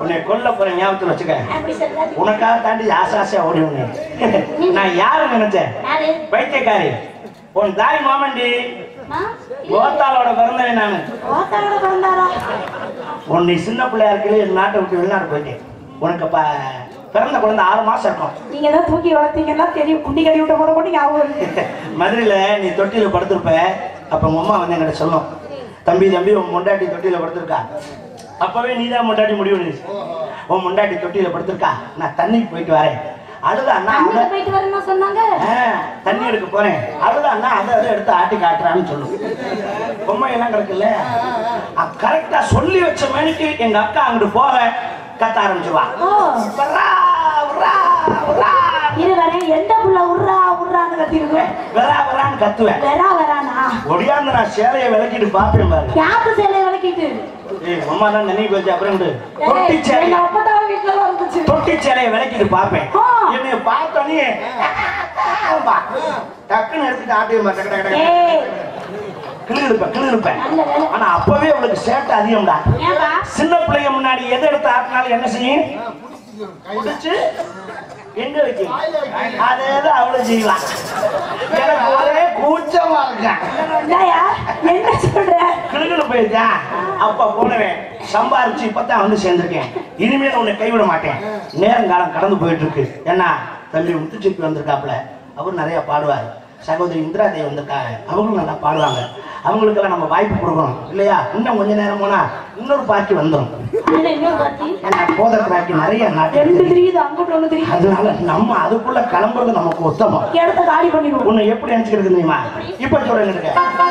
உன்னை கொல்ல போற ஞாபகத்தில் வச்சுக்க அப்படி சொல்லாதீங்க. உனக்காக தாண்டி ஆசை ஆசையா ஓடி வந்தேன் நான் யாரை நினைச்சேன் யாரு? பைத்தியக்காரி உன் தாய் மாமன்டி அம்மா? கோத்தாளோட பிறந்தவன் நானு ஓத்தாவோட பிறந்தாரா? உன் நீ சின்ன பிள்ளையா இருக்கல என் நாட்டை விட்டு வெளிநாடு போயிட்டேன் உனக்கு ப பிறந்த குழந்தை ஆறு மாசம் இருக்கும் நீங்க தான் தூக்கி வளர்த்தீங்கன்னா தெரியும் குண்டி கழுவி விட்ட போட போட்டு ஞாபகம் இருக்கு. மதுரையில நீ தொட்டியில படுத்திருப்ப அப்ப உங்க அம்மா வந்து என்கிட்ட சொல்லும் தம்பி தம்பி உன் முண்டாட்டி தொட்டியில படுத்திருக்கா அப்பவே நீ தான் முண்டாட்டி முடிவு பண்ணிருச்சு. உன் முண்டாட்டி தொட்டியில படுத்திருக்கா நான் தண்ணிக்கு போயிட்டு வரேன் அழுதா அண்ணா அங்க அத போயிட்டு வரணும் சொன்னாங்க ஆ, தண்ணி எடுக்க போறேன் அழுதா அண்ணா அதை அதை எடுத்து ஆட்டி காட்டுறான்னு சொல்லும் பொம்மை எல்லாம் கிடக்குல்ல கரெக்டா சொல்லி வச்ச மணிக்கு எங்க அக்கா அங்கிட்டு போக கத்த ஆரம்பிச்சுவா ஓ வரா, வரா, வரா. இரு வரேன் எந்த புள்ள உர்றா உர்றான்னு கத்திருக்கோம் வரா வரான்னு கத்துவேன் வெறா வெறானா ஒடியாந்து நான் சேலையை விளக்கிட்டு பாப்பேன் பாரு யாப்பு சேலையை விளக்கிட்டு ஏய் அம்மா தான் நினைவு போச்சு அப்புறம் விடு. தொட்டி எங்க சேலை அப்பதான் வீட்டுல தான் இருந்துச்சு தொட்டி சேலையை விளக்கிட்டு பாப்பேன் ஆ. என்னைய பார்த்தோன்னே டக்குன்னு எடுத்துட்டு ஆட்டியம் டக்கு டக்கு டக்கு ஏய் கிளி இருப்பேன் கிளி இருப்பேன் நல்ல வேலை ஆனா அப்பவே அவளுக்கு சேட்டை அதிகம்டா ஏன்பா சின்ன பிள்ளைங்க முன்னாடி எதை எடுத்து ஆட்டினாலும் என்ன செய்யும் புடிச்சு எங்க வைக்கும் அதேதான் அவளும் செய்வான் எனக்கு ஒரே கூச்சமா இருக்கேன் என்னய்யா? என்ன சொல்ற கிளுகிளு போயிருக்கா அப்ப போனவன் சம்பாரிச்சு இப்பதான் வந்து சேர்ந்திருக்கேன் இனிமேல் உன்னை கைவிட மாட்டேன் நேரங்காலம் கடந்து போயிட்டு இருக்கு ஏன்னா தம்பி முத்துச்சிப்பி வந்திருக்காப்புல அவர் நிறைய பாடுவார் சகோதரி இந்திரா தேவி வந்திருக்காங்க அவங்களும் நல்லா பாடுவாங்க அவங்களுக்கெல்லாம் நம்ம வாய்ப்பு கொடுக்கணும் இல்லையா இன்னும் கொஞ்ச நேரம் போனா இன்னொரு பாக்கி வந்துடும் அதுல இன்னொரு பாத்தி ஏன்னா போதர் பாக்கி நிறைய நாட்டு ரெண்டு தெரியுது அங்கிட்டு ஒண்ணு தெரியுது அதனால நம்ம அதுக்குள்ள கிளம்புறது நமக்கு உத்தமம் இடத்த காலி பண்ணிடுவோம் உன்னை எப்படி நினைச்சுக்கிறது தெரியுமா இப்ப சொல்றேன் இருக்க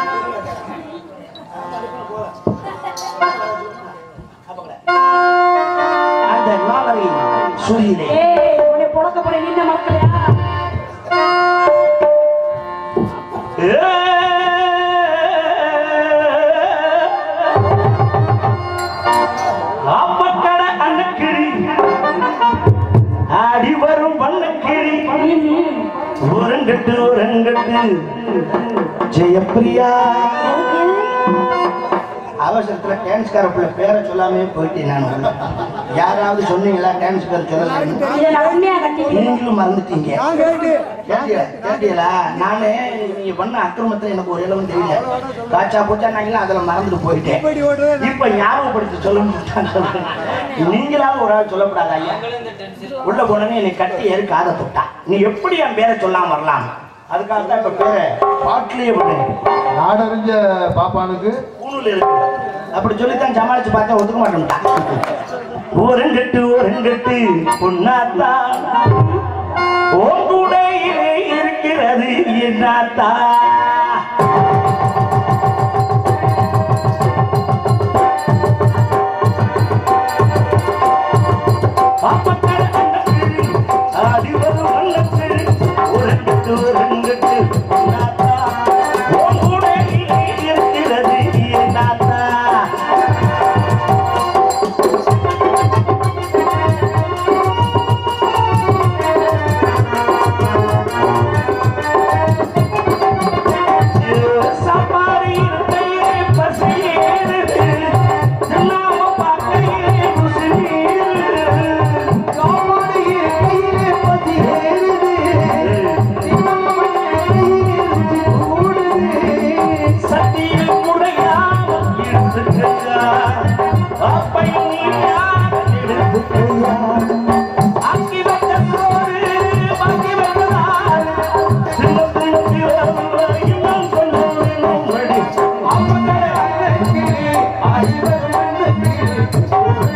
அந்த நாளரை சூரியனே ஏய் உன்னை புழக்க போற நின்ன மக்களையா ஆப்பக்கட அன்னக்கிளி ஆடி வரும் பண்ணக்கிளி உரங்கட்டு உரங்கட்டு ஜெயப்பிரியா அவசரத்துல டான்ஸ்கார பிள்ளை பேரை சொல்லாமே போயிட்டேன் நான் உள்ள. யாராவது சொன்னீங்களா டான்ஸ்கார சொல்லல இதை நான் உண்மையா கட்டிக்கிறேன் நீங்களும் மறந்துட்டீங்க கேட்டீங்களா? கேட்டீங்களா நானே நீங்க பண்ண அக்கிரமத்துல எனக்கு ஒரு இளவும் தெரியல காச்சா பூச்சா நாங்களாம் அதுல மறந்துட்டு போயிட்டேன் இப்ப ஞாபகப்படுத்தி சொல்லணும் நீங்களாவது ஒரு ஆள் சொல்லக்கூடாது ஐயா உள்ள போனே என்னை கட்டி ஏறி காதை தொட்டா நீ எப்படி என் பேரை சொல்லாம வரலாம் அதுக்காக தான் இப்ப பேரை பாட்டிலேயே விடுறேன் நாடறிஞ்ச பாப்பானுக்கு பூணூல் இருக்கு அப்படி சொல்லித்தான் சமாளிச்சு பார்த்தா ஒத்துக்க மாட்டேன்ட்டான் ஓரங்கட்டு ஓரங்கட்டு பொன்னாத்தா உன் கூடையிலே இருக்கிறது என்னாத்தா பாப்பக்கட அன்னக்கிளி, ஆடி வரும் வண்ணக்கிளி, ஓரங்கட்டு ஓரங்கட்டு பொன்னாத்தா உன் கூடையிலே இருக்கிறது என்னாத்தா சாப்பாடு இருக்கையே பசியேறுது நாம பார்க்கையே ருசியேறுது சாப்பாடு இருக்கையே பசியேறுது சத்தியம் முறையாமல் இருந்துக்கையா அப்பை நீயாக எடுத்துக்கையா ஆக்கி வைத்த சோறு பாக்கி வைத்ததால் சின்ன பிள்ளைக்கு இன்னும் சொல்லுவேன் அப்படி அப்படி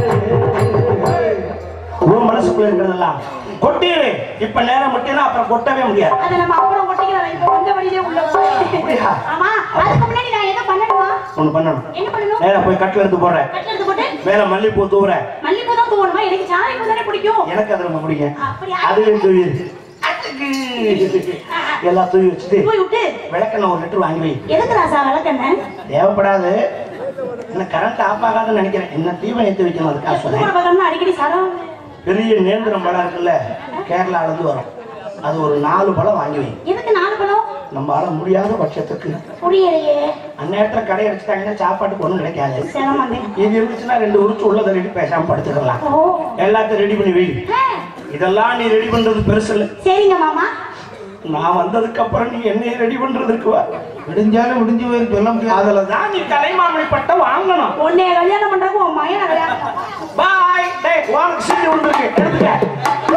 உன் மனசுக்குள்ள இருக்கிறதெல்லாம் கொட்டிடு இப்ப நேரம் மட்டும்னா அப்புறம் கொட்டவே முடியாது அதை நம்ம அப்புறம் கொட்டிக்கலாம் இப்ப வந்த வழியிலே உள்ள போய். அப்படியா? ஆமா அதுக்கு முன்னாடி நான் எதை பண்ணணுமா ஒண்ணு பண்ணணும் என்ன பண்ணணும் நேரா போய் கட்டில எடுத்து போடுறேன் கட்டில எடுத்து போட்டு மேல மல்லிப்பூ தூவுற மல்லிப்பூ தான் தூவணுமா எனக்கு சாணி பூ தானே பிடிக்கும் எனக்கு அது ரொம்ப பிடிக்கும் அப்படியா? அதுலயும் தூவி அதுக்கு எல்லாம் தூவி வச்சுட்டு போய் விட்டு விளக்கெண்ணெய் ஒரு லிட்டர் வாங்கி வை எதுக்கு ராசா விளக்கண்ண தேவைப்படாது என்ன கரண்ட் ஆஃப் ஆகாதுன்னு நினைக்கிறேன் என்ன தீபம் ஏற்றி வைக்கணும் அதுக்காக கூட சொன்னேன் பார்த்தோம்னா அடிக்கடி சரம் பெரிய நேந்திரம் பழம் இருக்குல்ல கேரளால இருந்து வரும் அது ஒரு நாலு பழம் வாங்கி வை எதுக்கு நாலு பழம் நம்மளால முடியாத பட்சத்துக்கு புரியலையே அந்நேரத்துல கடை அடிச்சுட்டாங்கன்னா சாப்பாட்டுக்கு ஒண்ணும் கிடைக்காது சிரமமே இது இருந்துச்சுன்னா ரெண்டு உரிச்சு உள்ளதை ரெடி பேசாம படுத்துக்கலாம் ஓ எல்லாத்தையும் ரெடி பண்ணி வை ஆ, இதெல்லாம் நீ ரெடி பண்றது பெருசு இல்ல சரிங்க மாமா நான் வந்ததுக்கு அப்புறம் நீ என்னைய ரெடி பண்றதுக்கு வா விடிஞ்சாலும் விடிஞ்சு போயிருக்கு சொல்ல முடியாது அதுல தான் நீ கலைமாமணி பட்டம் வாங்கணும் உன்னைய கல்யாணம் பண்றதுக்கு உன் மகனை கல்யாணம் பண்ணணும். பாய் டேய் உனக்கு சீட்டு விட்டுருக்கு எடுத்துக்க